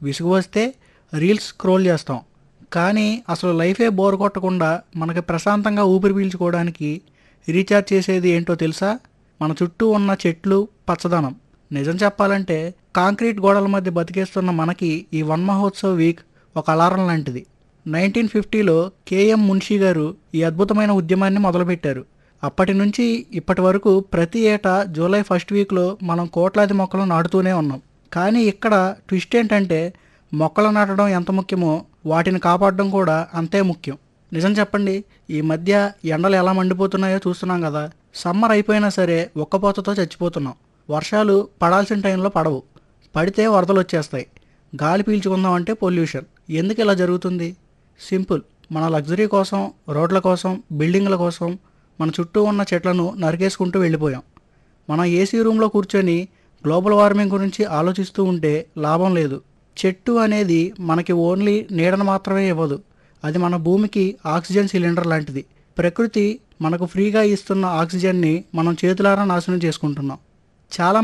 విసుగు వస్తే reels scroll చేస్తాం కానీ అసలు లైఫే బోర్ కొట్టకుండా మనకి ప్రశాంతంగా ఊపిరి పీల్చుకోవడానికి రీఛార్జ్ చేసేది ఏంటో తెలుసా మన చుట్టూ ఉన్న చెట్లు పచ్చదనం నిజం చెప్పాలంటే కాంక్రీట్ గోడల మధ్య బతికేస్తున్న మనకి ఈ వన్ మహోత్సవ్ వీక్ ఒక అలారం లాంటిది నైన్టీన్ ఫిఫ్టీలో కేఎం మున్షి గారు ఈ అద్భుతమైన ఉద్యమాన్ని మొదలుపెట్టారు అప్పటి నుంచి ఇప్పటి వరకు ప్రతి ఏటా జూలై ఫస్ట్ వీక్లో మనం కోట్లాది మొక్కలు నాటుతూనే ఉన్నాం కానీ ఇక్కడ ట్విస్ట్ ఏంటంటే మొక్కలు నాటడం ఎంత ముఖ్యమో వాటిని కాపాడడం కూడా అంతే ముఖ్యం నిజం చెప్పండి ఈ మధ్య ఎండలు ఎలా మండిపోతున్నాయో చూస్తున్నాం కదా సమ్మర్ అయిపోయినా సరే ఒక్కపోతతో చచ్చిపోతున్నాం వర్షాలు పడాల్సిన టైంలో పడవు పడితే వరదలు వచ్చేస్తాయి గాలి పీల్చుకుందాం అంటే పొల్యూషన్ ఎందుకు ఇలా జరుగుతుంది సింపుల్ మన లగ్జరీ కోసం రోడ్ల కోసం బిల్డింగ్ల కోసం మన చుట్టూ ఉన్న చెట్లను నరికేసుకుంటూ వెళ్ళిపోయాం మనం ఏసీ రూమ్లో కూర్చొని గ్లోబల్ వార్మింగ్ గురించి ఆలోచిస్తూ ఉంటే లాభం లేదు చెట్టు అనేది మనకి ఓన్లీ నీడను మాత్రమే ఇవ్వదు అది మన భూమికి ఆక్సిజన్ సిలిండర్ లాంటిది ప్రకృతి మనకు ఫ్రీగా ఇస్తున్న ఆక్సిజన్ని మనం చేతులారా నాశనం చేసుకుంటున్నాం చాలా